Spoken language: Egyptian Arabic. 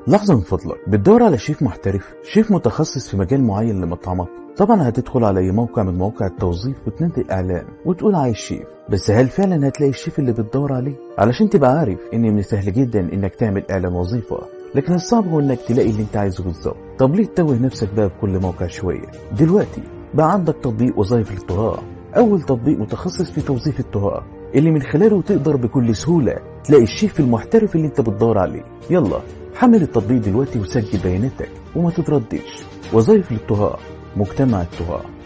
لحظة من فضلك بتدور على شيف محترف شيف متخصص في مجال معين لمطعمك طبعا هتدخل على اي موقع من مواقع التوظيف وتنزل اعلان وتقول عايز شيف بس هل فعلا هتلاقي الشيف اللي بتدور عليه علشان تبقى عارف ان من السهل جدا انك تعمل اعلان وظيفة لكن الصعب هو انك تلاقي اللي انت عايزه بالظبط طب ليه تتوه نفسك بقى بكل موقع شوية دلوقتي بقى عندك تطبيق وظائف للطهاء اول تطبيق متخصص في توظيف الطهاء اللي من خلاله تقدر بكل سهولة تلاقي الشيف المحترف اللي انت بتدور عليه يلا حمل التطبيق دلوقتي وسجل بياناتك وما تترددش وظائف للطهاء مجتمع الطهاء